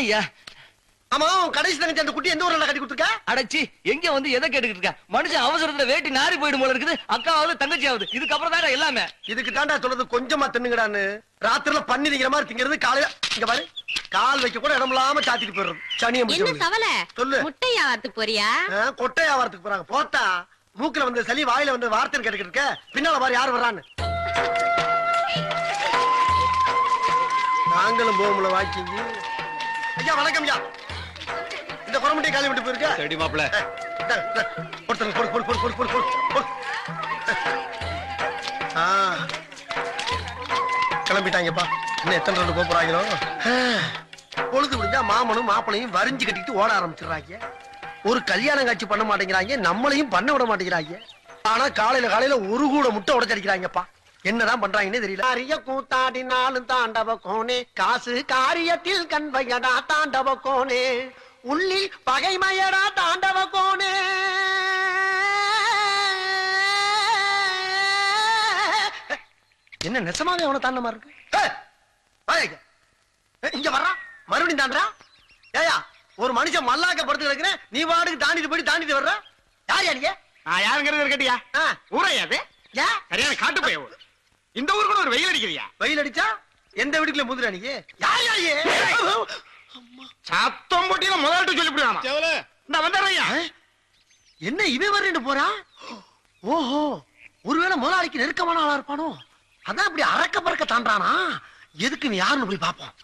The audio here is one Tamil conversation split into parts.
ஐயா ஆமா உன் கடைசி தங்கச்சி அந்த குட்டி எந்த ஊர்ல கட்டி கொடுத்துருக்க அடச்சி எங்க வந்து எதை கேட்டுக்கிட்டு இருக்க மனுஷன் அவசரத்துல வேட்டி நாரி போயிடும் போல இருக்குது அக்காவது தங்கச்சியாவது இதுக்கப்புறம் தானே எல்லாமே இதுக்கு தாண்டா சொல்றது கொஞ்சமா தின்னுங்கடான்னு ராத்திரில பண்ணி திங்கிற மாதிரி திங்கிறது காலையில இங்க பாரு கால் வைக்க கூட இடம் இல்லாம சாத்திட்டு போயிடுறது சனியை என்ன முடிச்சு சவல சொல்லு. முட்டை வியாபாரத்துக்கு போறியா கொட்டை வியாபாரத்துக்கு போறாங்க போத்தா மூக்குல வந்து சளி வாயில வந்து வார்த்தைன்னு கேட்டுக்கிட்டு இருக்க பின்னால பாரு யாரு வர்றான்னு நாங்களும் போகும்ல வாக்கிங்க ஐயா வணக்கம் ஐயா இந்த குரமட்டியை காலி விட்டு போயிருக்க சரி மாப்பிள கொடுத்துருங்க கொடு கொடு கொடு கொடு கொடு கொடு கொடு ஆ கிளம்பிட்டாங்கப்பா இன்னும் எத்தனை ரெண்டு போறாங்களோ பொழுது முடிஞ்சா மாமனும் மாப்பிளையும் வரிஞ்சு கட்டிட்டு ஓட ஆரம்பிச்சிடுறாங்க ஒரு கல்யாணம் காட்சி பண்ண மாட்டேங்கிறாங்க நம்மளையும் பண்ண விட மாட்டேங்கிறாங்க ஆனா காலையில காலையில ஒரு கூட முட்டை உடைச்சடிக்கிறாங்கப்பா என்னதான் பண்றாங்கன்னே தெரியல காரிய கூத்தாடினாலும் தாண்டவ கோனே காசு காரியத்தில் கண்வையடா தாண்டவ கோனே உள்ளில் பகைமையடா தாண்டவ கோனே என்ன நெசமாவே அவனை தாண்ட மாதிரி இருக்கு ஏய், வாயா இங்க. ஏய், இங்க வர்றா மறுபடியும் தாண்டா ஏயா ஒரு மனுஷன் மல்லாக்க படுத்து கிடக்குறேன் நீ வாடுக்கு தாண்டிட்டு போயிட்டு தாண்டிட்டு வர்ற யார் நீங்க நான் யாருங்கிறது இருக்கட்டியா ஆ, ஊரையா அது ஏன் சரியான காட்டு போய் ஊர் இந்த ஊர் கூட ஒரு வெயில் அடிக்கிறியா வெயில் அடிச்சா எந்த வீட்டுக்குள்ள முதுரா நீ யார் யாரு சத்தம் போட்டியில முதல்ட்டு சொல்லிவிடுவானா இந்த வந்துடுறையா என்ன இவன் வரேன்னு போறான் ஓஹோ ஒருவேளை முதலாளிக்கு நெருக்கமான ஆளா இருப்பானோ அதான் இப்படி அறக்க பறக்க தாண்டானா எதுக்கு நீ யாருன்னு போய் பாப்போம்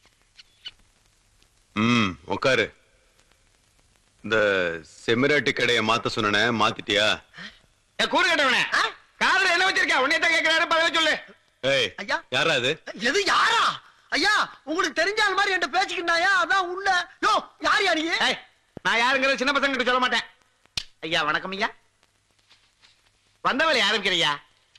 ம் உட்காரு இந்த செமிராட்டி கடைய மாத்த சொன்னனே மாத்திட்டியா என் கூறு கட்டவனே ஆ? காதுல என்ன வச்சிருக்க உன்னை தான் கேட்கிறாரு பதில சொல்லு ஏய் ஐயா. யாரா அது எது யாரா ஐயா உங்களுக்கு தெரிஞ்ச ஆள் மாதிரி என்கிட்ட பேசிக்கிட்டாயா அதான் உள்ள யோ யார் யா நீ ஏய், நான் யாருங்கிறது சின்ன பசங்க கிட்ட சொல்ல மாட்டேன் ஐயா வணக்கம் ஐயா வந்தவளை ஆரம்பிக்கிறியா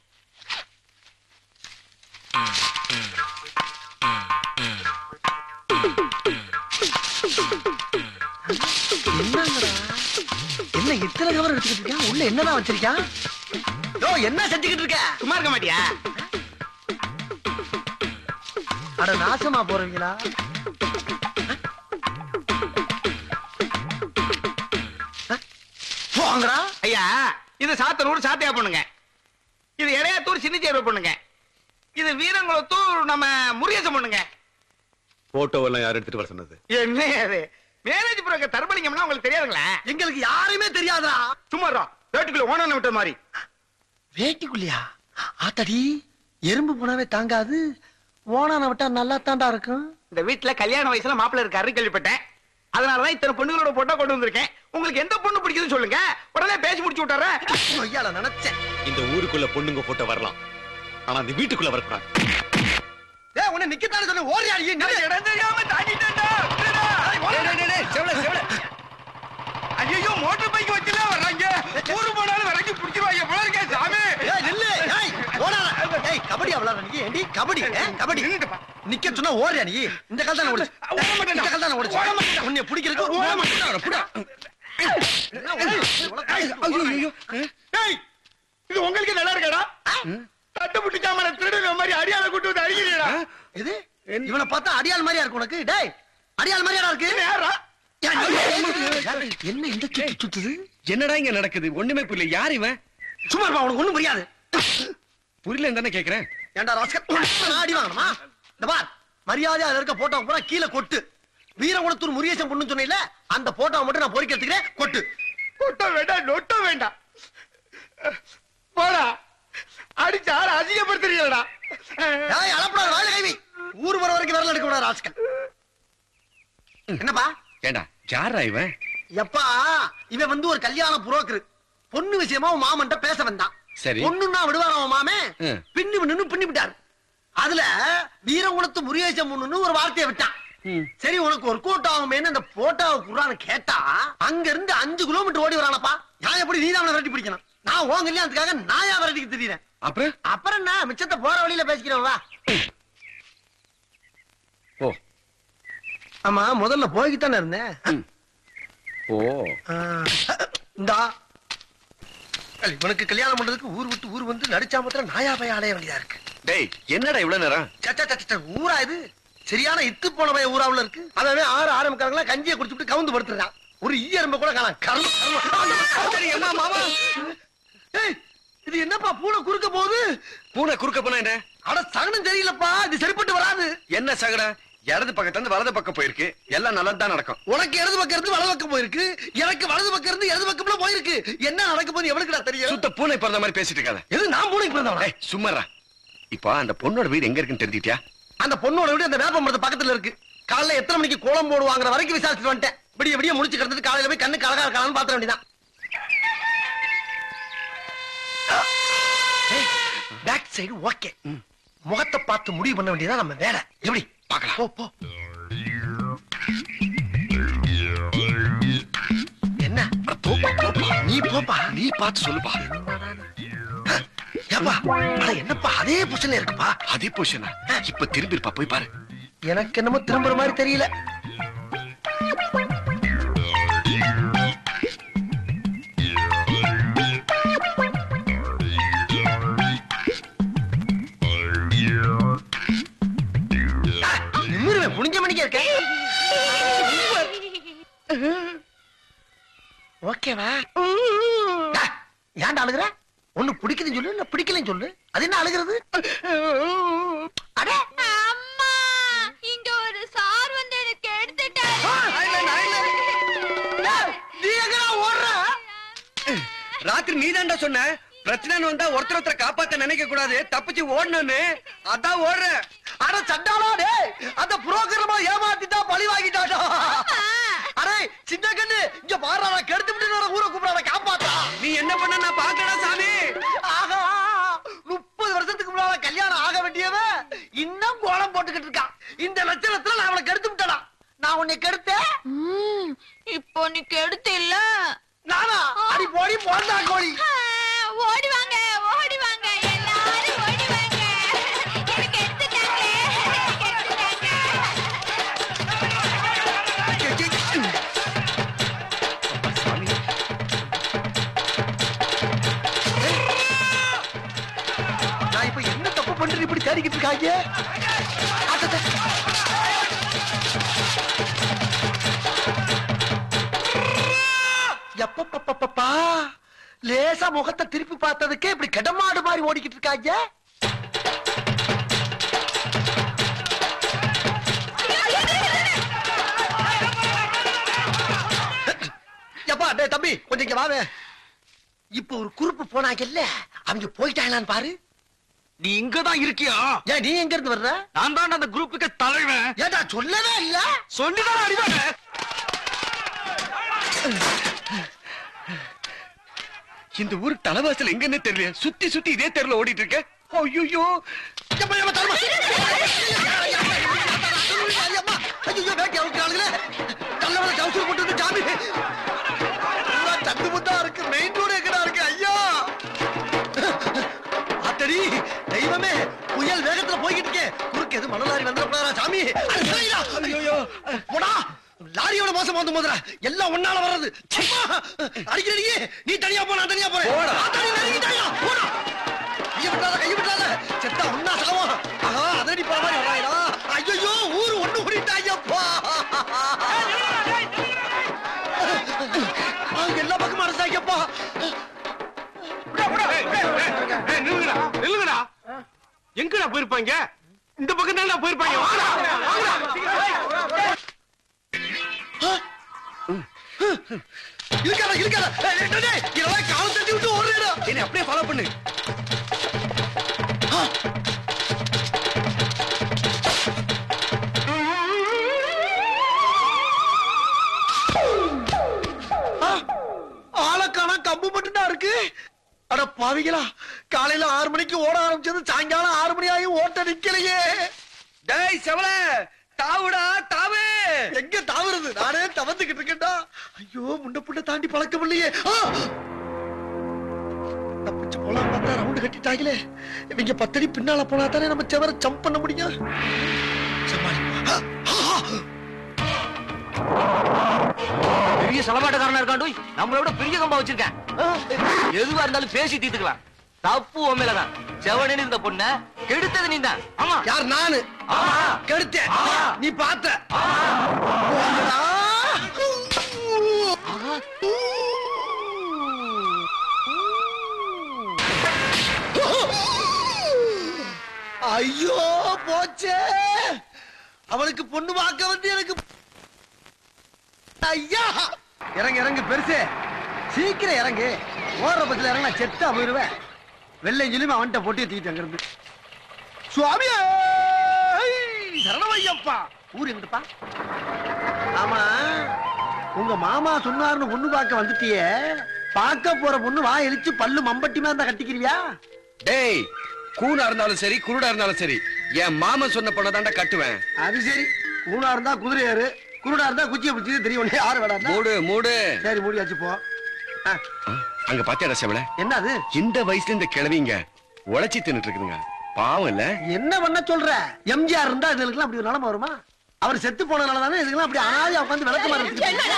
என்னங்கடா என்ன இத்தனை கவர் எடுத்துக்கிட்டு இருக்கான் உள்ள என்னதான் வச்சிருக்கான் யோ என்ன செஞ்சுக்கிட்டு இருக்க சும்மா இருக்க மாட்டியா அட நாசமா போறீங்களா போங்கடா ஐயா இது சாத்தனூர் சாத்தியா பொண்ணுங்க இது இளையாத்தூர் சின்னச்சேர்வை பொண்ணுங்க இது வீரங்குளத்தூர் நம்ம முருகேசன் பொண்ணுங்க போட்டோ எல்லாம் யார் எடுத்துட்டு வர சொன்னது என்ன அது மேரேஜ் புரோக்கர் தர்மலிங்கம்னா உங்களுக்கு தெரியாதுங்களா எங்களுக்கு யாருமே தெரியாதா சும்மா இருடா. வேட்டுக்குள்ள ஓனர் விட்ட மாதிரி வேட்டிக்குள்ளையா ஆத்தாடி எறும்பு போனாவே தாங்காது ஓனான விட்டா நல்லா தாண்டா இருக்கும் இந்த வீட்டுல கல்யாண வயசுல மாப்பிள்ளை இருக்காரு கேள்விப்பட்டேன் அதனாலதான் இத்தனை பொண்ணுங்களோட போட்டோ கொண்டு வந்திருக்கேன் உங்களுக்கு எந்த பொண்ணு பிடிக்குதுன்னு சொல்லுங்க உடனே பேசி முடிச்சு விட்டாரு ஐயால நினைச்சேன் இந்த ஊருக்குள்ள பொண்ணுங்க போட்டோ வரலாம் ஆனா அந்த வீட்டுக்குள்ள வரக்கூடாது ஏ உன்னை நிக்கத்தானே சொன்ன ஓடியா நீ நில்லு. இடம் தெரியாம தாண்டிட்டேன்டா. விடுடா. ஐயையோ, மோட்டார் பைக் வச்சுல வர்றாங்க. ஊரு போனாலும் விலைக்கு பிடிச்சிருவாங்க போல இருக்கே, சாமி. ஏய் நில்லு ஏய் ஓடாத ஏய் கபடி விளையாடுற நீ ஏண்டி கபடி ஏ, கபடி நின்னுட்டுப்பா. நிக்க சொன்னா ஓடுறியா நீ இந்த கால் தானே ஓடுச்சு ஓட மாட்டேன்டா. இந்த கால் தானே ஓடுச்சு ஓட மாட்டேன்டா. உன்னை பிடிக்கிறதுக்கு ஓட ஓட மாட்டேன்டா. புடா ஏய், இது உங்களுக்கு நல்லா இருக்காடா தட்டு புட்டு சாமான திருடுற மாதிரி அடியால கூட்டு வந்து அடிக்கிறீடா இது இவனை பார்த்தா அடியாள் மாதிரியா இருக்கு உனக்கு டேய் அடியாள் மாதிரியா இருக்கு யாரா என்ன இந்த சுத்து சுத்துது என்னடா இங்க நடக்குது ஒண்ணுமே புரியல யார் இவன் சும்மா இருப்பா உனக்கு ஒண்ணும் புரியாது புரியல தானே கேக்குறேன் ஏன்டா ராஸ்கல் நான் அடி வாங்கணுமா இந்த பார் மரியாதை அதுல இருக்க போட்டோ பூரா கீழே கொட்டு வீரகுணத்தூர் முருகேசன் பொண்ணு சொன்னீல அந்த போட்டோவை மட்டும் நான் பொறிக்க எடுத்துக்கிறேன் கொட்டு கொட்ட வேண்டாம் நொட்ட வேண்டாம் போடா அடிச்சு ஆள அதிகப்படுத்துறீங்களா ஏய் அளப்படாத வாயில கைவி ஊர் வர வரைக்கும் வரல எடுக்க கூடாது ராஸ்கல் என்னப்பா ஏண்டா யாரா இவன் எப்பா இவன் வந்து ஒரு கல்யாண புரோக்கர் பொண்ணு விஷயமா உன் மாமன்ட்ட பேச வந்தான் சரி. பொண்ணுன்னா விடுவாரா உன் மாமே ம். பின்னி நின்னு பின்னி விட்டாரு அதுல வீரகுணத்து முருகேசன் பொண்ணுன்னு ஒரு வார்த்தையை விட்டான் ம். சரி உனக்கு ஒரு கூட்டம் ஆகுமேன்னு அந்த போட்டோவை குடுறான்னு கேட்டா அங்க இருந்து அஞ்சு கிலோமீட்டர் ஓடி வரானப்பா நான் எப்படி நீ தான் அவனை விரட்டி பிடிக்கணும் நான் உன் கல்யாணத்துக்காக நான் ஏன் விரட்டிக்கு தெரியுறேன் அப்புறம் அப்புறம் என்ன மிச்சத்தை போற வழியில பேசிக்கிறேன் வா ஓ ஆமா முதல்ல போய்கிட்டானே இருந்தேன் ஓ இந்தா இவனுக்கு கல்யாணம் பண்றதுக்கு ஊர் விட்டு ஊர் வந்து நடிச்சா மாத்திரம் நாயா பைய அலைய வேண்டியதா இருக்கு டேய் என்னடா இவ்வளவு நேரம் ச, ச, ச, ச, ஊரா இது சரியான இத்து போன பையன் ஊராவுல இருக்கு அவன் ஆறு ஆரம்பிக்காரங்களா கஞ்சியை குடிச்சுட்டு கவுந்து படுத்துறான் ஒரு ஈயரம்ப கூட காணாம் கர்ம கர்ம. அம்மா மாமா ஏய், இது என்னப்பா பூனை குறுக்க போகுது பூனை குறுக்க போனா என்ன அட சகனம் தெரியலப்பா இது சரிப்பட்டு வராது என்ன சகட இடது பக்கத்துல இருந்து வலது பக்கம் போயிருக்கு எல்லாம் நல்லது தான் நடக்கும் உனக்கு இடது பக்கம் இருந்து வலது பக்கம் போயிருக்கு எனக்கு வலது பக்கம் இருந்து இடது பக்கம்ல போயிருக்கு என்ன நடக்க போகுது எவனுக்குடா தெரியும் சுத்த பூனை பிறந்த மாதிரி பேசிட்டு இருக்காத எது நான் பூனைக்கு பிறந்தவனா ஏய் சும்மாரா இப்போ அந்த பொண்ணோட வீடு எங்க இருக்குன்னு தெரிஞ்சிட்டியா அந்த பொண்ணோட வீடு அந்த வேப்ப மரத்து பக்கத்துல இருக்கு காலைல எத்தனை மணிக்கு கோலம் போடுவாங்கிற வரைக்கும் விசாரிச்சுட்டு வந்துட்டேன் விடிய விடிய முடிச்சு கிடந்துட்டு காலையில போய் கண்ணு கலகா இருக்கான்னு பாத்திர வேண்டியதான் பேக் சைடு ஓகே முகத்தை பார்த்து முடிவு பண்ண வேண்டியதான் நம்ம வேலை எப்படி பார்க்கலாம். போ போ என்ன அட, போப்பா, போப்பா. நீ போப்பா நீ பார்த்து சொல்லுப்பா ஏப்பா அட, என்னப்பா அதே பொசிஷன்ல இருக்குப்பா அதே பொசிஷனா இப்ப திரும்பி இருப்பா போய் பாரு எனக்கு என்னமோ திரும்புற மாதிரி தெரியல நிமிருவேன் புனிஞ்ச மணிக்கே இருக்கேன் ஓகேவா டா, ஏன்டா அழுகுற ஒண்ணு பிடிக்குதுன்னு சொல்லு இல்ல பிடிக்கலன்னு சொல்லு அது என்ன அழுகிறது அட அம்மா இங்க ஒரு சார் வந்து எனக்கு எடுத்துட்டாரு டேய், நீ எங்கடா ஓடுற ராத்திரி நீ சொன்ன பிரச்சனைன்னு வந்தா ஒருத்தர் ஒருத்தர் காப்பாத்த நினைக்க கூடாது தப்பிச்சு ஓடணும்னு அதான் ஓடுற அட சண்டாளா டேய் அந்த புரோக்கரமா ஏமாத்திட்டா பழி வாங்கிட்டாடா அடே சின்ன கண்ணு இங்க பாரு நான் கெடுத்து விட்டு நான் ஊரை கூப்பிடாத காப்பாத்தா நீ என்ன பண்ண நான் பாக்கடா சாமி ஆகா முப்பது வருஷத்துக்கு முன்னால கல்யாணம் ஆக வேண்டியவன் இன்னும் கோலம் போட்டுக்கிட்டு இருக்கான் இந்த லட்சணத்துல நான் அவளை கெடுத்து விட்டடா நான் உன்னை கெடுத்தேன் ம், இப்போ நீ கெடுத்து இல்ல நானா அடி போடி போண்டா கோழி ஓடி வாங்க ஓடி வாங்க எல்லாரும் ஓடி வாங்க எனக்கு எடுத்துட்டாங்க எனக்கு எடுத்துட்டாங்க சாமி நான் இப்ப என்ன தப்பு பண்றேன் இப்படி தேடிக்கிட்டு இருக்காங்க அடடே. எப்பப்பப்பப்பா லேசா முகத்தை திருப்பி பார்த்ததுக்கே இப்படி கடமாடு மாதிரி ஓடிக்கிட்டு இருக்காங்க எப்பா டேய் தம்பி கொஞ்சம் இங்க வாவே இப்ப ஒரு குறுப்பு போனாங்கல்ல அவங்க போயிட்டாங்களான்னு பாரு நீ இங்கதான் இருக்கியா ஏன் நீ எங்க இருந்து வர்ற நான் தான் அந்த குரூப்புக்கு தலைவன் ஏடா சொல்லவே இல்ல சொல்லிதான் அடிவாங்க இந்த ஊரு தலைவாசல் எங்கன்னு தெரியல சுத்தி சுத்தி இதே தெருல ஓடிட்டு இருக்க ஐயோ எப்பா, எப்பா, தருமா. ஐயம்மா, ஐயையோ, வேட்டி அவுக்குறாளுங்களே. கல்லவனை கவுசல் போட்டு வந்து ஜாமி. பூரா சந்து முத்தா இருக்கு, main road எங்கடா இருக்கு, ஐயா. ஆத்தடி, தெய்வமே, புயல் வேகத்துல போய்கிட்டு இருக்கே. குறுக்க எதுவும் மணல் லாரி வந்துடக்கூடாதா, சாமி? அட, சரிடா. போடா. லாரியோட மோசம் வந்து மோதுற எல்லாம் ஒன்னால வர்றது சும்மா அடிக்கிற நீ நீ தனியா போ நான் தனியா போறேன் போடா. ஆத்தாடி, நெருங்கிட்டாயா? போடா கைய விட்டாத கைய விட்டாத செத்தா ஒன்னா சாவம் ஆஹா அதடி போற மாதிரி வராயடா ஐயோ ஊரு ஒண்ணு கூடிட்டாயப்பா எல்லா பக்கமும் அரசாங்கப்பா நில்லுங்கடா நில்லுங்கடா எங்கடா போயிருப்பாங்க இந்த பக்கம் தான் போயிருப்பாங்க வாங்கடா, வாங்கடா. இருக்காத இருக்காத ஏய், ஏய், டேய், இதெல்லாம் காலம் தட்டி விட்டு ஓடுறா என்ன அப்படியே ஃபாலோ பண்ணு ஆளக்கானா கம்பு மட்டும் தான் இருக்கு அட பாவிங்களா காலையில ஆறு மணிக்கு ஓட ஆரம்பிச்சது சாயங்காலம் ஆறு மணி ஆகி ஓட்ட நிக்கலையே டேய் செவல தாவுடா தாவு எங்க தாவுறது நானே தவந்துகிட்டு இருக்கேன்டா ஐயோ முண்ட புண்ட தாண்டி பழக்கம் இல்லையே ஆ! தப்பிச்சு போலாம் பார்த்தா ரவுண்டு கட்டிட்டாங்களே இவங்க பத்தடி பின்னால போனா தானே நம்ம செவர ஜம்ப் பண்ண முடியும் சமாளி. ஆ! ஆ! பெரிய செலவாட்டக்காரனா இருக்காண்டு நம்மளை விட பெரிய கம்பா வச்சிருக்கேன் எதுவா இருந்தாலும் பேசி தீர்த்துக்கலாம் தப்பு உண்மையிலதான் செவனு இந்த பொண்ண கெடுத்தது நீ தான் ஆமா யார் நானு ஆமா. கெடுத்தேன் ஆமா. நீ பார்த்த போங்கடா. ஐயோ போச்சே அவளுக்கு பொண்ணு பார்க்க வந்து எனக்கு ஐயா இறங்கு இறங்கு பெருசு சீக்கிரம் இறங்கு ஓடுற பத்தில இறங்க செத்தா போயிருவேன் வெள்ளைஞ்சிலும் அவன்கிட்ட போட்டு தூக்கிட்டு அங்கிருந்து சுவாமியே சரணமையப்பா ஊர் எங்கிட்டப்பா ஆமா உங்க மாமா சொன்னாருன்னு பொண்ணு பார்க்க வந்துட்டியே பார்க்க போற பொண்ணு வா எலிச்சு பல்லு மம்பட்டி மாதிரி இருந்தா கட்டிக்கிறியா டேய் கூனா இருந்தாலும் சரி குருடா இருந்தாலும் சரி என் மாமன் சொன்ன பொண்ணை தாண்டா கட்டுவேன் அது சரி கூணா இருந்தா குதிரை ஏறு குருடா இருந்தா குச்சியை பிடிச்சது தெரியும் உடனே யாரு வேடா மூடு மூடு சரி மூடியாச்சு போ ஆ, ஆ, அங்க பாத்தியாடா செவல என்னது இந்த வயசுல இந்த கிழவிங்க உழைச்சி தின்னுட்டு இருக்குதுங்க பாவம் இல்ல என்ன பண்ண சொல்ற எம்ஜிஆர் இருந்தா இதுக்கெல்லாம் அப்படி ஒரு நிலைமை வருமா அவர் செத்து போனதுனால தானே இதுக்கெல்லாம் அப்படி அனாதையா உட்காந்து விளக்க மாதிரி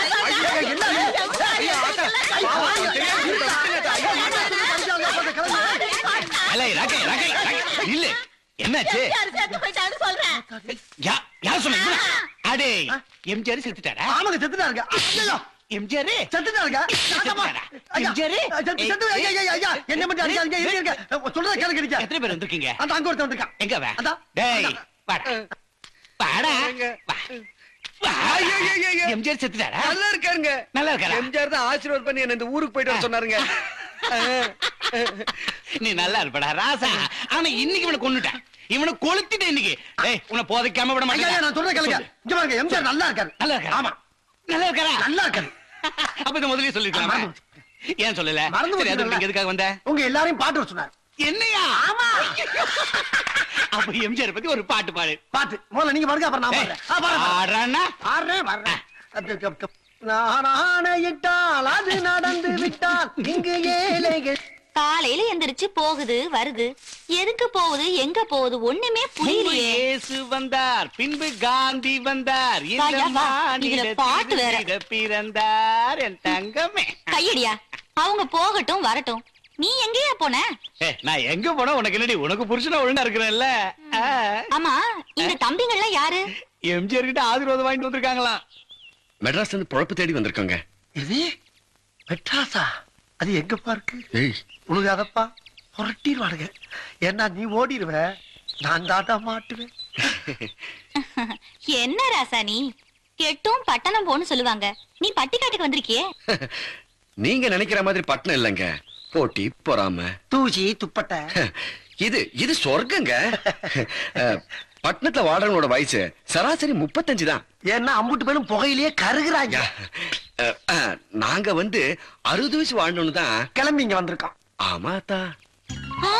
அலை, ரகை, ரகை, ரகை. இல்ல என்னாச்சு யா- யார் சொன்ன இவனா? அடே எம்ஜிஆர் செத்துட்டாரா ஆமாங்க செத்துட்டாருங்க ஐயோ எம்ஜிஆர் செத்துட்டாருங்க செத்துட்டாரா? ஐயா, எம்ஜிஆர்? செத்து- செத்து- ஐயா, ஐயா, ஐயா, என்ன மட்டும் அடிக்காதீங்க, இருங்க, இருங்க. சொல்றத கேளுங்க நீங்க. எத்தனை பேர் வந்திருக்கீங்க அந்த அங்க ஒருத்தன் வந்திருக்கான். எங்க அவன்? அதான். டேய் அதான். வாடா. வாடா. வா. வா. ஐயையையைய. எம்ஜிஆர் செத்துட்டாரா நல்லா இருக்காருங்க நல்லா இருக்காரா எம்ஜிஆர் தான் ஆசீர்வாத் பண்ணி என்ன இந்த ஊருக்கு போயிட்டு வர சொன்னாருங்க நீ நல்லா இருப்படா ராசா ஆனா இன்னைக்கு இவனை கொன்னுட்டேன் இவனை கொளுத்திட்டேன் இன்னைக்கு டேய் உன்னை போதைக்காம விட ஐயா, ஐயா, மாட்டேன் நான் சொல்றத கேளுங்க. இங்க பாருங்க, எம்ஜிஆர் நல்லா இருக்காரு. நல்லா இருக்கா ஆமா, நல்லா இருக்காரா நல்லா இருக்காரு. அப்ப இத முதல்லயே சொல்லிருக்கலாமா மறந்து ஏன் சொல்லல மறந்து சரி அது போச்சுல்ல. நீங்க எதுக்காக வந்த உங்க எல்லாரையும் பாட்டு வர சொன்னார் என்னையா ஆமா அப்ப எம்ஜிஆர் பத்தி ஒரு பாட்டு பாடு பாட்டு முதல்ல நீங்க பாருங்க அப்புறம் நான் டேய், பாடுறேன். ஆ, பாடுறேன், பாடுறேன். ஆடுறான்னா? ஆடுறேன், பாடுறேன். அப், அப், அப், அப். நான் ஆணையிட்டால் அது நடந்து விட்டால் இங்கு ஏழைகள் காலையில எந்திரிச்சு போகுது வருது எதுக்கு போகுது எங்க போகுது ஒண்ணுமே முன்பு புரியலையே இயேசு வந்தார் பின்பு காந்தி வந்தார் இந்த ஐயா, வா. இதுல பாட்டு வேற. மாநிலத்தில் பிறந்தார் என் தங்கமே கையடியா அவங்க போகட்டும் வரட்டும் நீ எங்கேயா போன ஏய், நான் எங்க போனா உனக்கு என்னடி உனக்கு புருஷனா ஒழுங்கா இருக்கிறேன்ல ஆ. ஆமா இந்த தம்பிங்கள்லாம் யாரு எம்ஜிஆர் கிட்ட ஆசீர்வாதம் வாங்கிட்டு வந்திருக்காங்களாம் மெட்ராஸ்ல இருந்து பொழப்பு தேடி வந்திருக்காங்க இது மெட்ராஸா அது எங்கப்பா இருக்கு ஏய் உழுகாதப்பா புரட்டிடுவானுங்க ஏன்னா நீ ஓடிடுவ நான் தாட்டா மாட்டுவேன் என்ன ராசா நீ கெட்டும் பட்டணம் போன்னு சொல்லுவாங்க நீ பட்டிக்காட்டுக்கு வந்திருக்கியே நீங்க நினைக்கிற மாதிரி பட்டணம் இல்லைங்க போட்டி பொறாம தூசி துப்பட்டை இது இது சொர்க்கங்க அஹ், பட்டணத்துல வாழறவங்களோட வயசு சராசரி முப்பத்தஞ்சு தான் ஏன்னா அம்புட்டு பேரும் புகையிலேயே கருகுறாங்க அஹ், அஹ், நாங்க வந்து அறுபது வயசு வாழணும்னு தான் கிளம்பி இங்க வந்திருக்கான் ஆமாத்தா ஆ?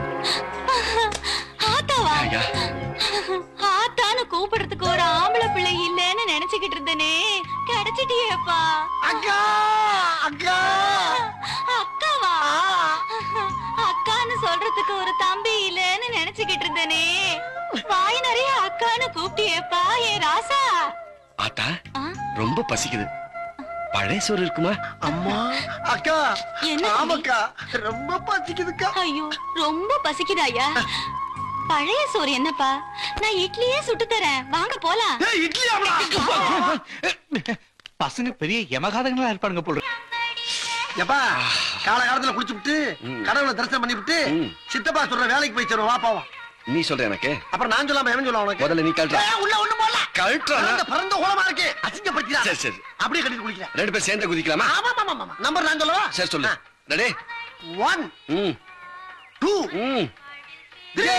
ஆத்தாவா ஐயா. ஆத்தான்னு கூப்பிடுறதுக்கு ஒரு ஆம்பளை பிள்ளை இல்லைன்னு நினைச்சுக்கிட்டு இருந்தேனே கிடைச்சிட்டியேப்பா அக்கா அக்கா அக்காவா அக்கான்னு சொல்றதுக்கு ஒரு தம்பி இல்லைன்னு நினைச்சுக்கிட்டு இருந்தேனே வாய் நிறைய அக்கான்னு கூப்பிட்டியேப்பா ஏ ராசா ஆத்தா ஆ? ரொம்ப பசிக்குது பழைய சோறு இருக்குமா அம்மா அக்கா என்ன தம்பி? ஆமாக்கா ரொம்ப பசிக்குதுக்கா ஐயோ ரொம்ப பசிக்குதாயா பழைய சோறு என்னப்பா நான் இட்லியே சுட்டு தரேன் வாங்க போலாம் ஏய் இட்லி ஆமா பசங்க பெரிய யமகாதங்களா இருப்பானுங்க போல இருக்கு. எப்பா காலகாலத்துல குளிச்சு விட்டு ம். கடவுளை தரிசனம் பண்ணி விட்டு ம். சித்தப்பா சொல்ற வேலைக்கு போய் சேருவோம் வா பாவம் நீ சொல்ற எனக்கு அப்புறம் நான் சொல்லாம எவன் சொல்ல உனக்கு முதல்ல நீ கழட்டுற ஏய், உள்ள ஒண்ணு போடல கழட்டுறா பரந்த பரந்த கோலமா இருக்கு அசிங்கப்படுத்திடா சரி சரி அப்படியே கட்டிட்டு குளிக்கிறேன் ரெண்டு பேரும் சேர்ந்து குதிக்கலாமா ஆமா ஆமா ஆமா நம்பர் நான் சொல்லவா சரி சொல்லு ready one hmm two hmm three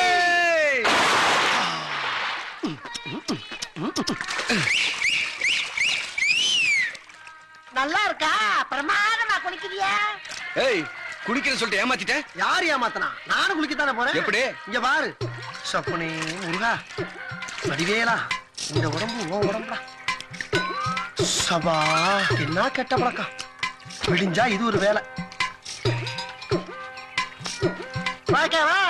நல்லா இருக்கா பிரமாதமா குளிக்கிறியா ஏய் குடிக்கிறேன்னு சொல்லிட்டு ஏமாத்திட்டேன் யார் ஏமாத்தனா நானும் குளிக்கத்தானே போறேன் எப்படி? இங்க பாரு சப்பனே முருகா வடிவேலா இந்த உடம்பு ஓ உடம்புடா சபா என்ன கெட்ட பழக்கம் விடிஞ்சா இது ஒரு வேலை வாக்கவா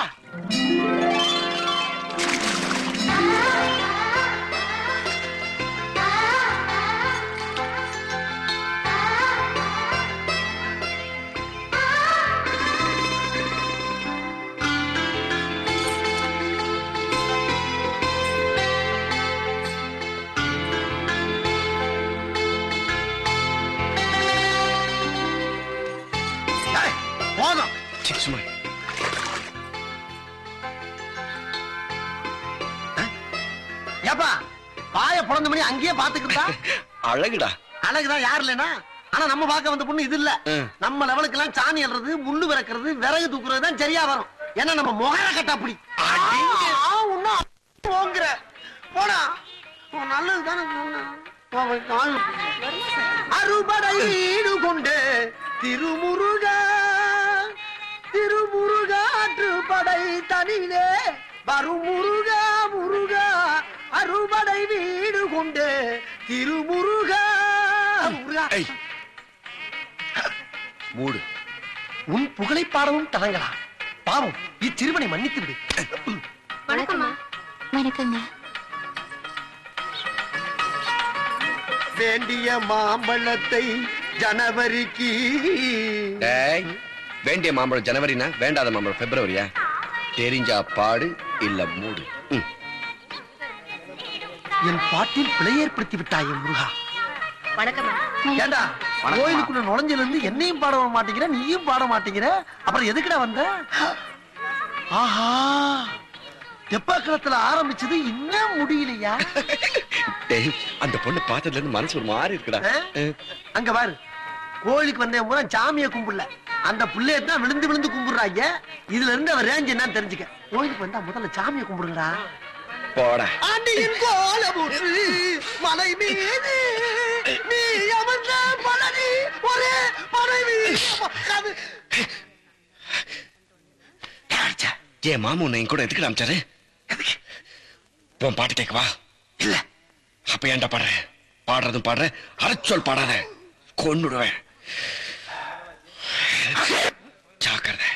ஏப்பா பாய பிறந்த மணி அங்கேயே பாத்துக்கிட்டா அழகுடா அழகுதான் யாரு இல்லைனா ஆனா நம்ம பார்க்க வந்த பொண்ணு இது இல்ல ம். நம்ம லெவலுக்கு எல்லாம் சாணி அல்றது முள்ளு விறக்கிறது விறகு தூக்குறது தான் சரியா வரும் ஏன்னா நம்ம முகர கட்டா அப்படி போங்கிற போடா உன் நல்லது தானே சொன்னேன். அறுபடை வீடு கொண்டு திருமுருகா திருமுருகாற்று படை தனிலே வரும் முருகா முருகா அறுபடை வீடு கொண்டு திருமுருகா முருகா ஏய். மூடு உன் புகழை பாடவும் தடங்களா பாவம் இச்சிறுவனை மன்னித்து விடு வணக்கம்மா வணக்கங்க வேண்டிய மாம்பழத்தை ஜனவரிக்கு டேய் வேண்டிய மாம்பழம் ஜனவரினா வேண்டாத மாம்பழம் பிப்ரவரியா தெரிஞ்சா பாடு இல்ல மூடு ம். என் பாட்டில் பிழை ஏற்படுத்தி விட்டாயே முருகா வணக்கம்மா ஏண்டா கோயிலுக்குள்ள நுழைஞ்சல இருந்து என்னையும் பாட விட மாட்டேங்கிற நீயும் பாட மாட்டேங்கிற அப்புறம் எதுக்குடா வந்த ஆஹா தெப்பக்குளத்துல ஆரம்பிச்சது இன்னும் முடியலையா டேய் அந்த பொண்ணு பார்த்ததுல இருந்து மனசு ஒரு மாதிரி இருக்குடா ஆ? அங்க பாரு கோயிலுக்கு வந்தேன் பூரா சாமியை கும்பிடல அந்த புள்ளைய தான் விழுந்து விழுந்து கும்பிடுறாங்க இதுல இருந்து அவன் ரேஞ்ச் என்னன்னு தெரிஞ்சுக்க கோயிலுக்கு வந்தா முதல்ல சாமியை கும்பிடுங்கடா போடா ஆண்டியின் கோலமுற்று மலை மீது நீ அமர்ந்த பழனி ஒரே மனைவி அது- யார்ச்சா? ஏன் மாமு உன்னை என் கூட எதுக்கு அமிச்சாரு உன் பாட்டு கேட்கவா இல்ல அப்ப ஏன்டா பாடுற பாடுறதும் பாடுற அரைச்சொல் பாடாத கொன்னுடுவேன் ஜாக்கிரதை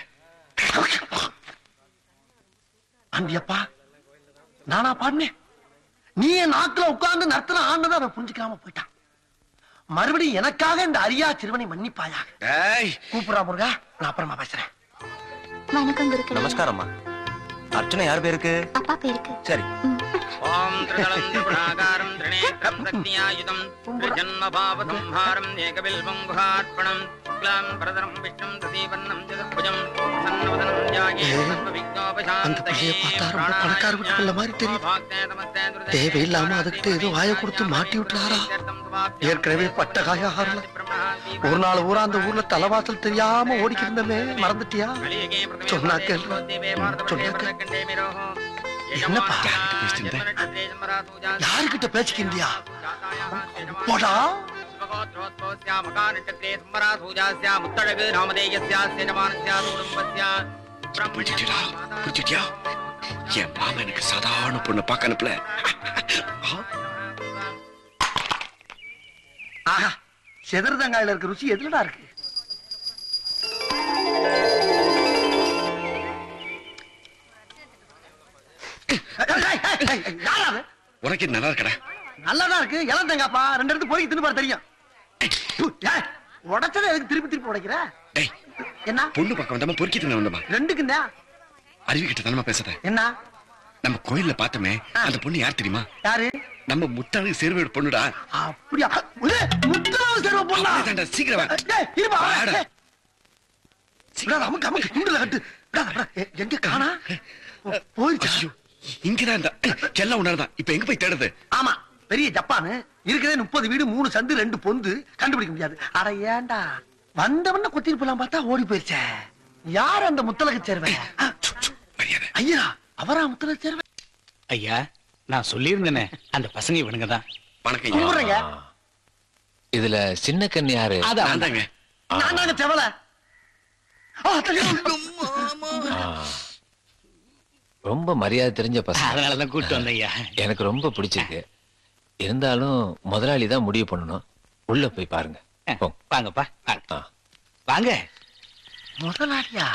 ஆண்டியப்பா நானா பாடினேன் நீ என் நாக்குல உட்கார்ந்து நர்த்தன ஆனதை அவன் புரிஞ்சுக்காம போயிட்டான் மறுபடியும் எனக்காக இந்த அரியா சிறுவனை மன்னிப்பாயாக டேய் கூப்பிடுறா முருகா நான் அப்புறமா பேசுறேன் வணக்கம் குருக்கள் நமஸ்காரம்மா அர்ச்சனை யார் பேருக்கு அப்பா பேருக்கு சரி ஓம் திருதலம் திருகுணாகாரம் திரிநேத்திரம் சக்தியாயுதம் ஜன்மபாவசம்ஹாரம் ஏகபில்வம் குஹார்ப்பணம் கிளாம் பிரதரம் விஷ்ணும் ததீவன்னம் ஜதபுஜம் சன்னவதனம் தியாகே அந்த பிள்ளைய பார்த்தா ரொம்ப பணக்கார வீட்டு பிள்ளை மாதிரி தெரியுது. தேவையில்லாம அதுகிட்ட ஏதோ வாயை கொடுத்து மாட்டி விட்டுறாரா? ஏற்கனவே பட்ட காய ஆறல. ஒரு நாள் ஊரா அந்த ஊர்ல தலைவாசல் தெரியாம ஓடிக்கிட்டு இருந்தமே மறந்துட்டியா சொன்னா கேளு. சொன்னா கேளு. என்னப்பா? யாருகிட்ட பேசிக்கிண்டியா போடா முத்தழகு நாமதேயஸ்யாஸ்ய ஜமானஸ்யா குடும்பஸ்யா புரிஞ்சுட்டியா புரிஞ்சுட்டியா என் மாமன் எனக்கு சாதாரண பொண்ணை பார்க்க அனுப்பல ஆஹா செதறுதங்காயில இருக்க ருசி எதுலடா இருக்கு ஏய், ஏய், ஏய், ஏய், ஏய், யாரா அது? உனக்கு இது நல்லா இருக்கடா நல்லாதான் இருக்கு இளம் தேங்காப்பா ரெண்டு இடத்து பொறுக்கி தின்னு பாரு தெரியும் ப்பு, ஏய், உடைச்சதை எதுக்கு திருப்பி திருப்பி உடைக்கிற டேய் என்ன பொண்ணு பக்கம் வந்தமா பொறுக்கி தின்ன வந்தமா ரெண்டுக்குந்தா அருவி கிட்ட தானமா பேசாத என்ன நம்ம கோயில்ல பார்த்தோமே அந்த பொண்ணு யார் தெரியுமா யாரு நம்ம முத்தாளு சேர்வேடு பொண்ணுடா அப்படியா ஒரே முத்தாவு சேர்வ பொண்ணா அப்படிதான்டா, சீக்கிரம் வா. ஏய், இருப்பா வாடா. விடாத, அமுக்கு அமுக்கு குண்டுல கட்டு விடாத, விடாத. எ- எங்க காணா போயிடுச்சா ஐயோ இங்கதான் இருந்தா எல்லாம் உணர்தான் இப்ப எங்க போய் தேடுது ஆமா பெரிய ஜப்பானு இருக்கிறதே முப்பது வீடு மூணு சந்து ரெண்டு பொந்து கண்டுபிடிக்க முடியாது அட ஏன்டா வந்தவன கொத்திட்டு போலாம் பார்த்தா ஓடி போயிருச்சே யார் அந்த முத்தலக சேர்வன் மரியாதை ஐயா அவரா முத்தலக சேர்வன் ஐயா நான் சொல்லியிருந்தேனே அந்த பசங்க இவனுங்க தான் வணக்கம் ஐயா. கும்பிடுறேங்க இதுல சின்ன கண்ணு யாரு நான் தாங்க நான் தாங்க செவல ஆ. ரொம்ப மரியாதை தெரிஞ்ச பசங்க அதனாலதான் கூப்பிட்டு வந்தேன் ஐயா எனக்கு ரொம்ப பிடிச்சிருக்கு இருந்தாலும் முதலாளி தான் முடிவு பண்ணணும் உள்ள போய் பாருங்க போங்க. வாங்கப்பா வாங்க. ஆ. வாங்க முதலாளியா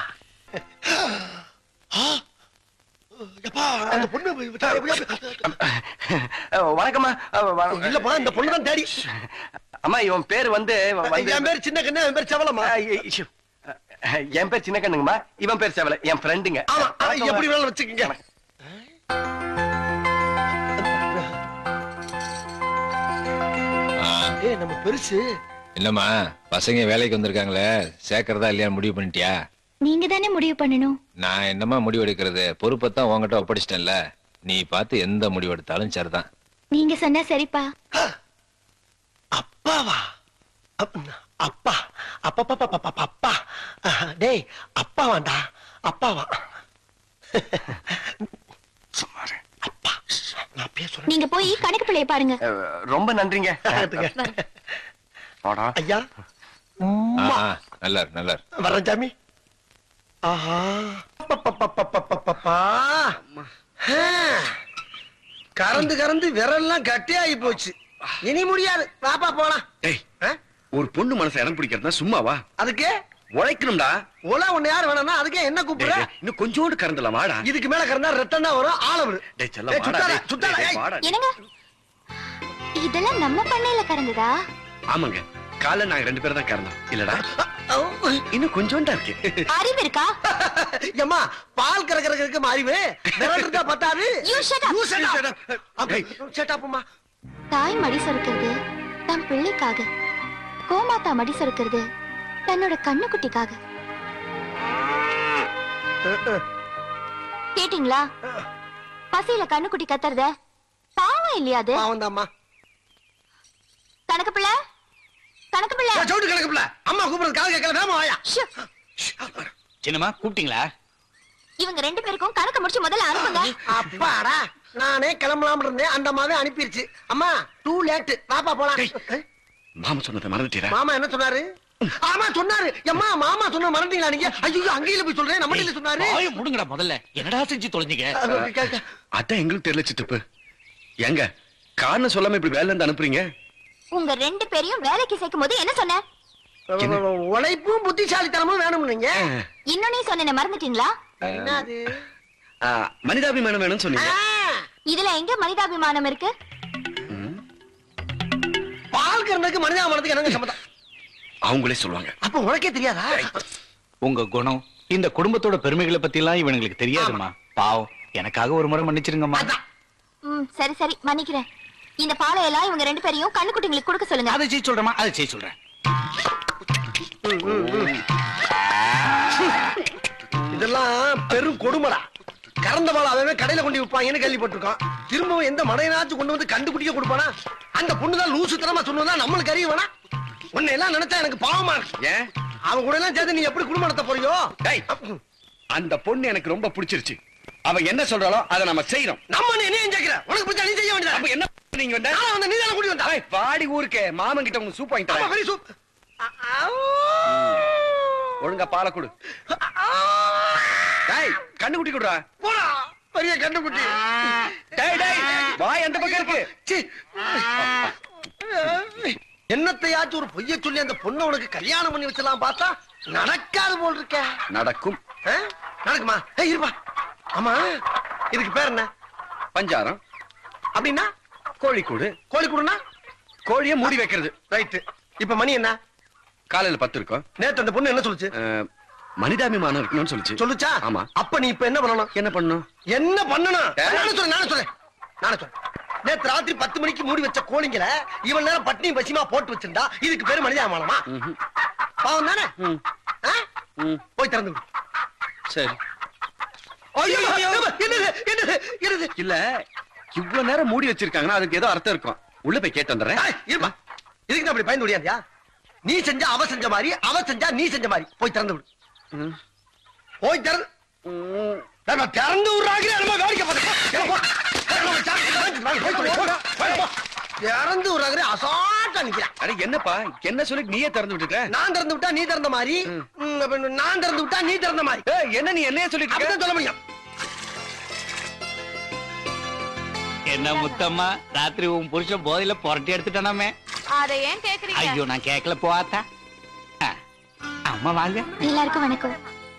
ஆ, எப்பா, அந்த பொண்ணு விட்டா எப்படியா- வணக்கம்மா இல்ல போனா இந்த பொண்ணு தான் தேடி அம்மா இவன் பேர் வந்து என் பேர் சின்ன கண்ணு என் பேர் செவலமா என் பேர் சின்ன கண்ணுங்கம்மா இவன் பேர் செவல என் ஃப்ரெண்டுங்க ஆமா ஆ, எப்படி வேணாலும் வச்சுக்கோங்க ஆ. ஏய் நம்ம பெருசு என்னம்மா பசங்க வேலைக்கு வந்திருக்காங்களே சேர்க்கறதா இல்லையா முடிவு பண்ணிட்டியா நீங்க தானே முடிவு பண்ணணும் நான் என்னம்மா முடிவு எடுக்கிறது பொறுப்பை தான் உங்ககிட்ட ஒப்படைச்சிட்டேன்ல நீ பார்த்து எந்த முடிவு எடுத்தாலும் சரிதான் நீங்க சொன்னா சரிப்பா அப்பாவா அப்- அப்பா அப்பா அப்பா அப்பா, அப்பா அப்பா அஹ், டேய் அப்பா வாண்டா அப்பாவா சும்மாரு அப்பா நான் பேசுறேன் நீங்க போய் கணக்கு பிள்ளைய பாருங்க ரொம்ப நன்றிங்க போடா ஐயா ஆ, உம்மா. ஆ, நல்லா இரு, நல்லா இரு. வர்றேன் சாமி ஆஹா பப்பப்பப்பப்பப்பப்பா. ஹே. கறந்து கறந்து விரல்லாம் கட்டியாகி போச்சு இனி முடியாது பாப்பா போலாம் டேய் ஆ? ஒரு பொண்ணு மனசை இடம் பிடிக்கிறதுனா சும்மாவா அதுக்கு உழைக்கணும்டா உல ஒண்ணு யார் வேணாம்னா அதுக்கே என்ன டேய், கூப்பிடுற டேய், இன்னும் கொஞ்சோண்டு கறந்துலாம் வாடா இதுக்கு மேல கறந்தா ரத்தம் தான் வரும் ஆள விடு டேய் செல்லம் ஏய், வாடா சுத்தாத, டேய். சுத்தாத, டேய், ஏய். வாடா என்னங்க இதெல்லாம் நம்ம பண்ணையில கறந்ததா ஆமாங்க காலைல நாங்க ரெண்டு பேரும் தான் கறந்தோம் இல்லடா அஹ், இன்னும் கொஞ்சோண்டா இருக்கு அறிவு இருக்கா ஏம்மா பால் கறக்கறதுக்கு அறிவு விரல் இருந்தா பத்தாது You shut up. You shut up. Shut up. அப்ப, ஏய். shut up அம்மா. தாய் மடி சொருக்கிறது தன் பிள்ளைக்காக கோமாதா மடி சொருக்கிறது தன்னோட கண்ணுக்குட்டிக்காக அஹ், அஹ். கேட்டீங்களா பசியில கண்ணுக்குட்டி கத்துறத பாவம் இல்லையா அது பாவம்தாம்மா. கணக்கு பிள்ளை கணக்கு பிள்ளை ஏய், சவுண்டு கணக்கு பிள்ளை. அம்மா கூப்பிடுறது காது கேட்கல வேகமா வாயா ஷு. சின்னம்மா கூப்பிட்டீங்களா இவங்க ரெண்டு பேருக்கும் கணக்கு முடிச்சு முதல்ல அனுப்புங்க அப்பாடா நானே கிளம்பலாம் இருந்தேன் அந்த அம்மாவே அனுப்பிருச்சு அம்மா டூ லேட் பாப்பா போலாம் ஏய், மாமா சொன்னதை மறந்துட்டீரா மாமா என்ன சொன்னாரு ஆமா சொன்னாரு அம்மா மாமா சொன்ன மறந்தீங்களா நீங்க ஐயோ அங்கேயில போய் சொல்றேன் நம்ம இல்ல சொன்னாரு வாயை முடுங்கடா முதல்ல என்னடா செஞ்சு தொலைஞ்சீங்க அது, க- க- அதான் எங்களுக்கு தெரியல சித்தப்பு எங்க காரணம் சொல்லாம இப்படி வேலை இருந்து அனுப்புறீங்க உங்க ரெண்டு பேரையும் வேலைக்கு சேர்க்கும் போது என்ன சொன்ன உழைப்பும் புத்திசாலித்தனமும் வேணும் நீங்க இன்னொன்னே சொன்ன மறந்துட்டீங்களா என்னது ஆ, மனிதாபிமானம் வேணும்னு சொன்னீங்க இதுல எங்க மனிதாபிமானம் இருக்கு பால் கறந்ததுக்கு மனிதாபனத்துக்கு என்னங்க சம்மதம் அவங்களே சொல்லுவாங்க அப்ப உனக்கே தெரியாதா உங்க குணம் இந்த குடும்பத்தோட பெருமைகளை பத்தி எல்லாம் இவனுங்களுக்கு தெரியாதுமா பாவம் எனக்காக ஒரு முறை மன்னிச்சிருங்கம்மா அதான் ம் சரி சரி மன்னிக்கிறேன் இந்த பாலை எல்லாம் இவங்க ரெண்டு பேரையும் கண்ணுக்குட்டிங்களுக்கு கொடுக்க சொல்லுங்க அதை செய்ய சொல்றேமா அதை செய்ய சொல்றேன் இதெல்லாம் பெரும் கொடுமடா கறந்த பால் அவன் கடையில கொண்டு விற்பாங்கன்னு கேள்விப்பட்டிருக்கோம் திரும்பவும் எந்த மடையனாச்சும் கொண்டு வந்து கண்டுபிடிக்க கொடுப்பானா அந்த பொண்ணு தான் லூசுத்தனமா சொன்னதா நம்மளுக்கு அறிய வேணா உன்னை எல்லாம் நினைச்சா எனக்கு பாவமா இருக்கு ஏன் அவன் கூட எல்லாம் சேர்ந்து நீ எப்படி குடும்பம் நடத்த போறியோ டேய், அந்த பொண்ணு எனக்கு ரொம்ப பிடிச்சிருச்சு அவ என்ன சொல்றாளோ அதை நம்ம செய்யறோம் நம்ம நீ என்ன கேக்குற உனக்கு பிடிச்சா நீ செய்ய வேண்டியதா அப்ப என்ன நீங்க வந்த நானும் வந்து நீ தானே கூட்டி வந்தா டேய், வாடி ஊருக்கு மாமன் கிட்ட உங்க சூப் வாங்கி ஆமா தரேன் வெரி சூப் ஒழுங்கா பாலை கொடு டேய் கண்ணு குட்டி கொடுறா போடா பெரிய கண்டுபிடி டேய் டேய் வாய் அந்த பக்கம் இருக்கு சீ. என்னத்தையாச்சும் ஒரு பொய்ய சொல்லி அந்த பொண்ணை உனக்கு கல்யாணம் பண்ணி வச்சலாம் பார்த்தா நடக்காது போல் இருக்க நடக்கும் ஆ? நடக்குமா ஏய் இருப்பா ஆமா இதுக்கு பேர் என்ன பஞ்சாரம் அப்படின்னா கோழிக்கூடு கோழி கூடுனா கோழியை மூடி வைக்கிறது ரைட்டு இப்ப மணி என்ன காலையில பத்து இருக்கும் நேத்து அந்த பொண்ணு என்ன சொல்லுச்சு அஹ், மனிதாபிமானம் இருக்கணும்னு சொல்லுச்சு சொல்லுச்சா ஆமா அப்ப நீ இப்ப என்ன பண்ணணும் என்ன பண்ணணும் என்ன பண்ணணும் ஏ? நானே சொல்றேன் நானே சொல்றேன் நானே சொல்றேன் நேத்து ராத்திரி பத்து மணிக்கு மூடி வச்ச கோழிங்கள இவன் நேரம் பட்டினி பசிமா போட்டு வச்சிருந்தா இதுக்கு பேரு மனிதாபிமானமா ம்ஹும். பாவம் தானே ம், ஆ? ம், போய் திறந்து விடு சரி ஐயோ, ஐயோ, என்னது என்னது என்னது இல்ல இவ்வளவு நேரம் மூடி வச்சிருக்காங்கன்னா அதுக்கு ஏதோ அர்த்தம் இருக்கும் உள்ள போய் கேட்டு வந்துடுறேன் ஏய், இருப்பா இதுக்கு நான் அப்படி பயந்து ஓடியாந்தியா நீ செஞ்சா அவ செஞ்ச மாதிரி அவ செஞ்சா நீ செஞ்ச மாதிரி போய் திறந்து விடு ம். போய் திறந்து ம். நான் நான் திறந்து விடுறாங்க நம்ம வேடிக்கை பார்த்து திறந்து விடுறாங்க அசால்ட்டா நிக்கிறான் அட என்னப்பா என்ன சொல்லி நீயே திறந்து விட்டுட்ட நான் திறந்து விட்டா நீ திறந்த மாதிரி ம், அப்ப நான் திறந்து விட்டா நீ திறந்த மாதிரி ஏய், என்ன நீ என்னைய சொல்லிட்டு இருக்க? அப்படிதான் சொல்ல முடியும் என்ன முத்தம்மா ராத்திரி உன் புருஷன் போதையில புரட்டி எடுத்துட்டானாமே அதை ஏன் கேக்குறீங்க ஐயோ நான் கேட்கல போவாத்தா ஆ, அம்மா வாங்க எல்லாருக்கும் வணக்கம்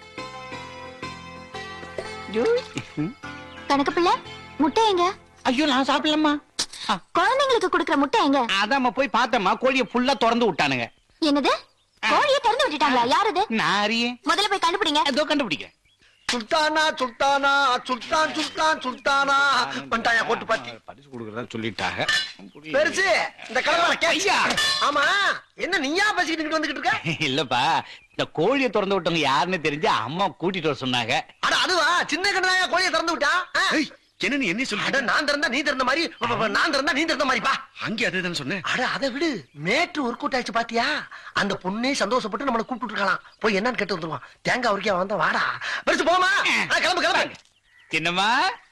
ஐயோ. கணக்கு பிள்ளை முட்டை எங்க ஐயோ நான் சாப்பிடலம்மா ஆ, குழந்தைங்களுக்கு கொடுக்கிற முட்டை எங்க அதாம்மா போய் பார்த்தம்மா கோழியை ஃபுல்லா திறந்து விட்டானுங்க என்னது கோழியை திறந்து விட்டுட்டாங்களா யாரது நான் அறியேன் முதல்ல போய் கண்டுபிடிங்க ஏதோ கண்டுபிடிக்கிறேன் சுல்தானா சுல்தானா சுல்தான் சுல்தான் சுல்தானா வந்துட்டாயா கோட்டு பாத்தி பரிசு கொடுக்கறதா சொல்லிட்டாங்க பெருசு இந்த கலவால ஐயா. ஆமா என்ன நீயா பேசிக்கிட்டு இங்கிட்டு வந்துகிட்டு இருக்க இல்லப்பா இந்த கோழியை திறந்து விட்டவங்க யாருன்னு தெரிஞ்சு அம்மா கூட்டிட்டு வர சொன்னாங்க அட அதுவா சின்ன கண்ணாயா கோழியை திறந்து விட்டா ஆ? ஏய், என்ன நீ என்ன அட சொல்ற நான் திறந்தா நீ திறந்த மாதிரி ப- ப- நான் திறந்தா நீ திறந்த மாதிரி பா அங்கே அதுதான் சொன்னேன் அட அதை விடு மேட்ரு ஒர்க் அவுட் ஆயிடுச்சு பாத்தியா அந்த பொண்ணே சந்தோஷப்பட்டு நம்மளை கூப்பிட்டு இருக்கலாம் போய் என்னன்னு கேட்டு வந்துருவான் தேங்காய் உரிக்க வந்தா வாடா பெருசு போமா கிளம்பு கிளம்பு சின்னம்மா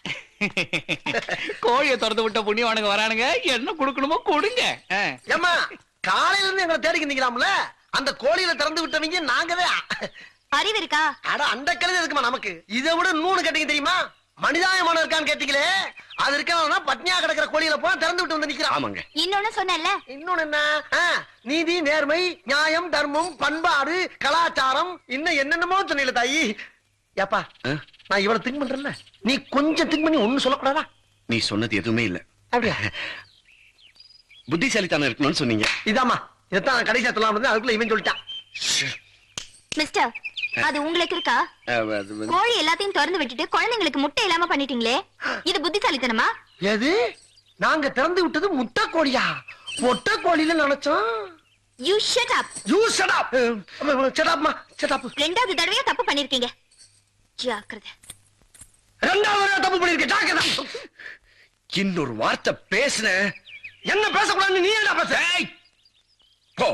கோழிய திறந்து விட்ட புண்ணியவானுங்க வரானுங்க என்ன கொடுக்கணுமோ கொடுங்க ஆ. ஏம்மா காலையில இருந்து எங்களை தேடிக்கு நிக்கலாம்ல அந்த கோழியில திறந்து விட்டவங்க நாங்கதான் அறிவு இருக்கா அட அந்த கழுதை இருக்குமா நமக்கு இதை விட நூறு கேட்டீங்க தெரியுமா மனிதாயமான இருக்கான்னு கேட்டீங்களே அது இருக்கா பட்னியா கிடக்கிற கோழியில போனா திறந்து விட்டு வந்து நிக்கிறான் ஆமாங்க இன்னொன்னு சொன்னேன்ல இன்னொன்னு என்ன ஆ, நீதி நேர்மை நியாயம் தர்மம் பண்பாடு கலாச்சாரம் இன்னும் என்னென்னமோ சொன்னீல தாயி ஏப்பா ஆ? நான் இவ்வளவு திங்க் பண்றேன்ல நீ கொஞ்சம் திங்க் பண்ணி ஒண்ணு சொல்லக்கூடாதா நீ சொன்னது எதுவுமே இல்ல அப்படியா புத்திசாலித்தனம் இருக்கணும்னு சொன்னீங்க இதாம்மா இதைத்தான் நான் கடைசியா சொல்லலாம் இருந்தேன் அதுக்குள்ள இவன் சொல்லிட்டான் மிஸ்டர் அது உங்களுக்கு இருக்கா அஹ், அது வந்து- கோழி எல்லாத்தையும் திறந்து விட்டுட்டு குழந்தைங்களுக்கு முட்டை இல்லாம பண்ணிட்டீங்களே இது புத்திசாலித்தனமா எது நாங்க திறந்து விட்டது முட்டை கோழியா மொட்டை கோழில நினைச்சோம் you shut up you shut up shut அப்மா ஷட் அப் ரெண்டாவது தடவையா தப்பு பண்ணிருக்கீங்க ஜாக்கிரதை ரெண்டாவது தடவை தப்பு பண்ணிருக்க ஜாக்கிரதா இன்னொரு வார்த்தை பேசுன என்ன பேசக்கூடாதுன்னு நீ என்ன பேச போ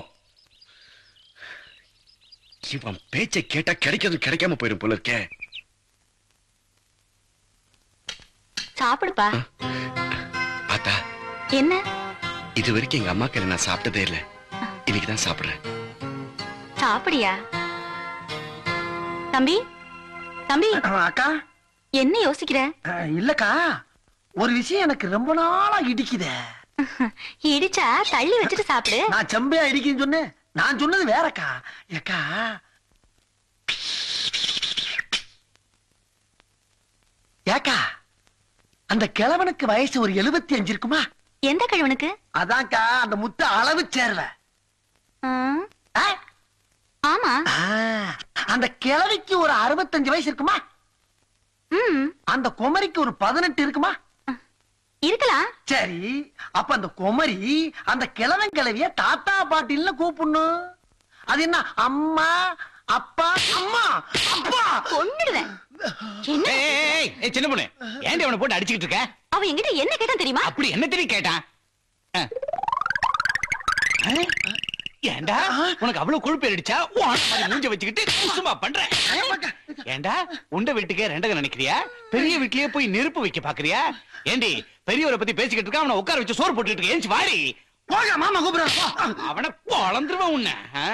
இவன் பேச்சை கேட்டா கிடைக்கிறது கிடைக்காம போயிரும் போல இருக்கே சாப்பிடுப்பா பார்த்தா என்ன இது வரைக்கும் எங்க அம்மா கையில நான் சாப்பிட்டதே இல்ல இன்னைக்கு தான் சாப்பிடுறேன் சாப்பிடியா தம்பி தம்பி அக்கா என்ன யோசிக்கிற அஹ், இல்லக்கா ஒரு விஷயம் எனக்கு ரொம்ப நாளா இடிக்குதே இடிச்சா தள்ளி வச்சுட்டு சாப்பிடு நான் செம்பையா இடிக்குன்னு சொன்னேன் நான் சொன்னது வேறக்கா ஏக்கா ஏக்கா அந்த கிழவனுக்கு வயசு ஒரு எழுபத்தி அஞ்சு இருக்குமா எந்த கழுவனுக்கு அதான்க்கா அந்த முத்த அளவு சேர்வ ஆ, ஆ? ஆமா ஆ, அந்த கிழவிக்கு ஒரு அறுபத்தஞ்சு வயசு இருக்குமா ம் அந்த குமரிக்கு ஒரு பதினெட்டு இருக்குமா இருக்கலாம் சரி அப்ப அந்த குமரி அந்த கிழவன் கிழவிய தாத்தா பாட்டில்னு கூப்பிடணும் அது என்ன அம்மா அப்பா அம்மா அப்பா கொன்னுடுவேன் என்ன ஏய், ஏய், ஏய், ஏய், சின்ன பொண்ணு ஏன்டி அவனை போட்டு அடிச்சுக்கிட்டு இருக்க அவன் என்கிட்ட என்ன கேட்டான் தெரியுமா அப்படி என்ன தெரியும் கேட்டான் ஆ. ஆ? ஏன்டா உனக்கு அவ்வளவு கொழுப்பு ஏறிடுச்சா உன் மாதிரி மூஞ்ச வச்சுக்கிட்டு சும்மா பண்ற ஏன்டா உண்ட வீட்டுக்கே ரெண்டக நினைக்கிறியா பெரிய வீட்லயே போய் நெருப்பு வைக்க பாக்குறியா ஏண்டி பெரியவரை பத்தி பேசிக்கிட்டு இருக்க அவனை உட்கார வச்சு சோறு போட்டுட்டு இருக்க ஏஞ்சி வாடி போக மாமா கூப்பிடுறா அவனை பொழந்துருவான் உன்னை ஆ.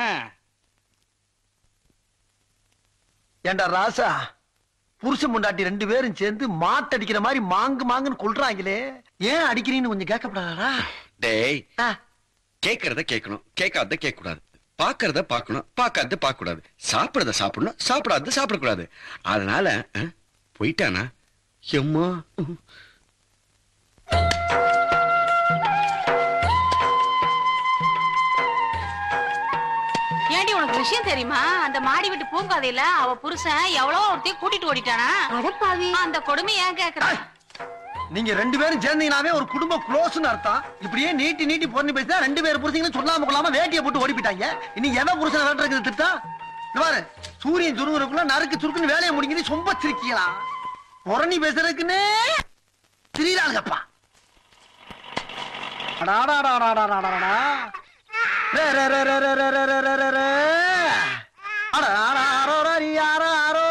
ஏண்டா ராசா புருஷன் முண்டாட்டி ரெண்டு பேரும் சேர்ந்து மாட்டடிக்கிற மாதிரி மாங்கு மாங்குன்னு கொள்றாங்களே ஏன் அடிக்கிறீன்னு கொஞ்சம் கேட்கப்படாதா டேய் கேக்குறத கேட்கணும் கேட்காத கேட்க கூடாது பாக்குறத பார்க்கணும் பார்க்காத பார்க்க கூடாது சாப்பிடுறத சாப்பிடணும் சாப்பிடாத சாப்பிடக்கூடாது அதனால அஹ், போயிட்டானா எம்மா ஏண்டி உனக்கு விஷயம் தெரியுமா அந்த மாடி விட்டு பூங்காதையில அவ புருஷன் எவ்வளவோ ஒருத்தையும் கூட்டிட்டு ஓடிட்டானா அடப்பாவி அந்த கொடுமை ஏன் கேக்குற நீங்க ரெண்டு பேரும் சேர்ந்தீங்கனாவே ஒரு குடும்ப க்ளோஸ்னு அர்த்தம் இப்படியே நீட்டி நீட்டி பொண்ணு பேசினா ரெண்டு பேர் புருஷங்களும் சொல்லாம கொள்ளாம வேட்டியை போட்டு ஓடி போயிட்டாங்க இனி எவன் புருஷன் விரட்டுறது திட்டம் இங்க பாரு சூரியன் சுருங்குறதுக்குள்ள நறுக்கு சுருக்குன்னு வேலையை முடிங்கன்னு சொம்ப சிரிக்கீங்களா புறணி பேசுறதுக்குன்னே திரியிறாங்கப்பா அடாடாடாடாடாடாடாடா. ரே, ரே, ரே, ரே, ரே, ரே, ரே, ரே, ரே, ரே, ரே. அடாடாரோ, ரரியாரோ, ஆரோ.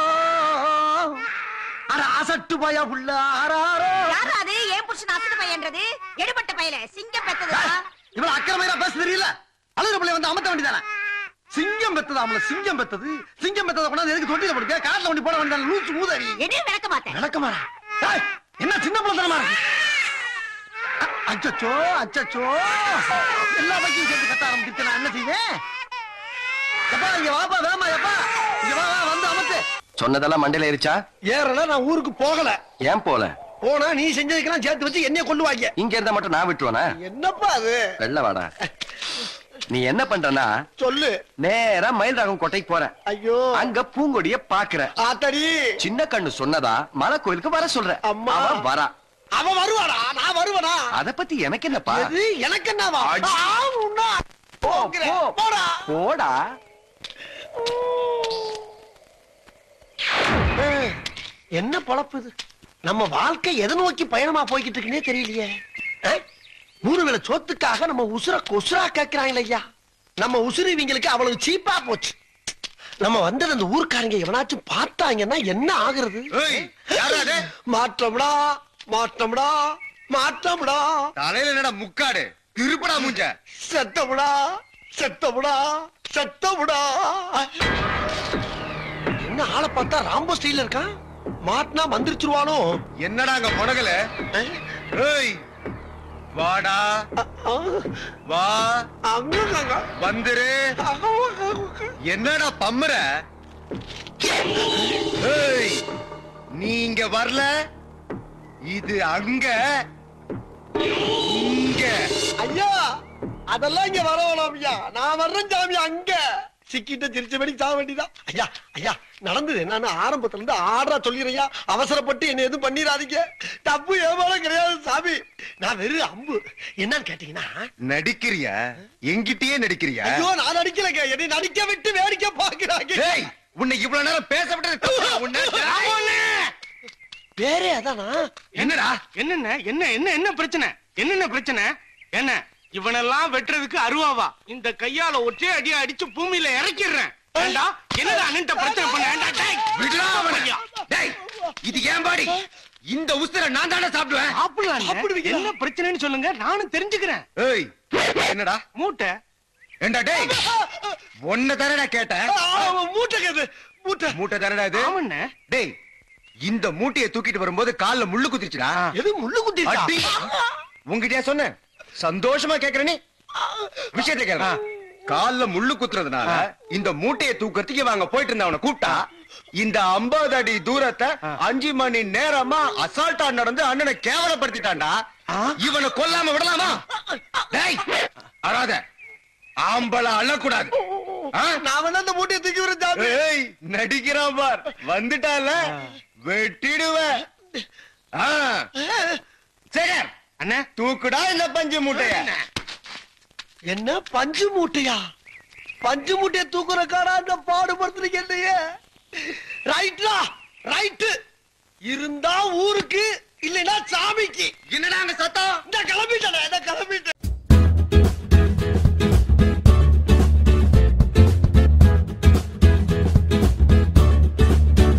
அட அசட்டு பய புள்ள ஆராரோ யாரா அது ஏன் புருஷன் அசடு பையன்றது எடுபட்ட பையல சிங்கம் பெத்ததா இவ்வளவு அக்கிரமையா பேச தெரியல அழுகிற பிள்ளை வந்து அமர்த்த வேண்டியதானே சிங்கம் பெத்ததாம்ல சிங்கம் பெத்தது சிங்கம் பெத்தத கொண்டாந்து எதுக்கு தொட்டில போடுங்க காட்டுல ஒண்டி போட வேண்டாம் லூசு மூதறி என்ன விளக்க மாட்டேன் நடக்கமாடா ஏய், என்ன சின்ன பிள்ளைத்தனமா இருக்கு அச்சச்சோ அச்சச்சோ எல்லா பைக்கும் சேர்த்து கத்த ஆரம்பிச்சு நான் என்ன செய்வேன் எப்பா இங்க வாப்பா வேமா எப்பா இங்க வா வா வந்து அமர்த்து சொன்னதெல்லாம் மண்டையில ஏறிச்சா ஏறல நான் ஊருக்கு போகல ஏன் போல போனா நீ செஞ்சதுக்கெல்லாம் சேர்த்து வச்சு என்னைய கொள்ளுவாங்க இங்க இருந்தா மட்டும் நான் விட்டுருவானா என்னப்பா அது வெள்ள வாடா நீ என்ன பண்றனா சொல்லு நேரா மயில் ராகம் கோட்டைக்கு போற ஐயோ அங்க பூங்கொடிய பாக்குற ஆத்தடி சின்ன கண்ணு சொன்னதா மலை கோயிலுக்கு வர சொல்ற அம்மா. அவ வரா அவ வருவாடா நான் வருவனா அத பத்தி எனக்கு என்னப்பா எது எனக்கு என்னவா அடி. ஆவுன்னா. போ, போகிறேன். போ. போடா போடா ஏய், என்ன பொழப்பு இது நம்ம வாழ்க்கை எதை நோக்கி பயணமா போய்கிட்டு இருக்குன்னே தெரியலையே ஆ? மூணு வேளை சோத்துக்காக நம்ம உசுர கொசுரா கேட்கிறாங்களே ஐயா நம்ம உசுறு இவங்களுக்கு அவ்வளவு சீப்பா போச்சு நம்ம வந்தது அந்த ஊர்க்காரங்க எவனாச்சும் பார்த்தாங்கன்னா என்ன ஆகுறது ஏய், யாரா அது? மாற்றம்டா மாற்றம்டா மாற்றம்டா தலையில என்னடா முக்காடு திருப்படா மூஞ்ச செத்தமுடா செத்தமுடா செத்தமுடா என்ன ஆளை பார்த்தா ராம்போ ஸ்டைல இருக்கான் மாட்டினா மந்திரிச்சிருவானோ என்னடா அங்க முனகல ஏய் வாடா வா அங்க வந்துரு என்னடா பம்மற ஏய் நீ இங்க வரல இது அங்க இங்க ஐயா அதெல்லாம் இங்க வர வேணாம் ஐயா நான் வர்றேன் சாமி அங்க சிக்கிட்ட சிரிச்சபடி சாக வேண்டியதான் ஐயா ஐயா நடந்தது என்னன்னு ஆரம்பத்துல இருந்து ஆடுறா சொல்லிடுறையா அவசரப்பட்டு என்ன எதுவும் பண்ணிடாதீங்க தப்பு ஏமாலும் கிடையாது சாமி நான் வெறும் அம்பு என்னன்னு கேட்டீங்கன்னா நடிக்கிறியா எங்கிட்டயே நடிக்கிறியா ஐயோ நான் நடிக்கலைங்க என்னை நடிக்க விட்டு வேடிக்கை பாக்குறாங்க ஏய் உன்னை இவ்வளவு நேரம் பேச விட்டது தப்பா? உன்னை வேறே அதானா என்னடா என்னென்ன என்ன என்ன என்ன பிரச்சனை என்னென்ன பிரச்சனை என்ன இவனெல்லாம் வெட்டுறதுக்கு அருவாவா இந்த கையால ஒற்றே அடியா அடிச்சு பூமியில இறக்கிடுறேன் ஏண்டா என்னடா அண்ணன்ட்ட பிரச்சனை பண்ண ஏண்டா, டேய், விடுடா அவனை. டேய், இது ஏன் பாடி இந்த உசுர நான் தானே சாப்பிடுவேன் சாப்பிடலாங்க. சாப்பிடுவீங்களா? என்ன பிரச்சனைன்னு சொல்லுங்க நானும் தெரிஞ்சுக்கிறேன் ஏய் என்னடா மூட்டை ஏண்டா டேய் ஒன்ன தானடா கேட்டேன் மூட்டை கேது மூட்டை மூட்டை தானடா இது ஆமண்ணே டேய் இந்த மூட்டையை தூக்கிட்டு வரும்போது கால்ல முள்ளு குத்திச்சுடா எது முள்ளு குத்தி அடி உங்ககிட்டயா சொன்னேன் சந்தோஷமா கேக்குற நீ விஷயத்தை கேக்குற கால்ல முள்ளு குத்துறதுனால இந்த மூட்டையை தூக்கறதுக்கு இவங்க போயிட்டு இருந்தவன கூப்பிட்டா இந்த 50 அடி தூரத்தை அஞ்சு மணி நேரமா அசால்ட்டா நடந்து அண்ணனை கேவலப்படுத்திட்டான்டா இவனை கொல்லாம விடலாமா டேய் அழாத ஆம்பளை அழக்கூடாது ஆ? நான் வேணா அந்த மூட்டையை தூக்கி வரேன் சாமி ஏய் நடிக்கிறான் பார் வந்துட்டால வெட்டிடுவேன் ஆ. சரி அண்ணே தூக்குடா இந்த பஞ்சு மூட்டைய என்ன பஞ்சு மூட்டையா பஞ்சு மூட்டையை தூக்குறக்காடா அந்த பாடுபடுத்துறீங்க இல்லையே ரைட்லா ரைட்டு இருந்தா ஊருக்கு இல்லைன்னா சாமிக்கு என்னடா அங்க சத்தம் இந்த கிளம்பிட்டேன் இந்த கிளம்பிட்டேன்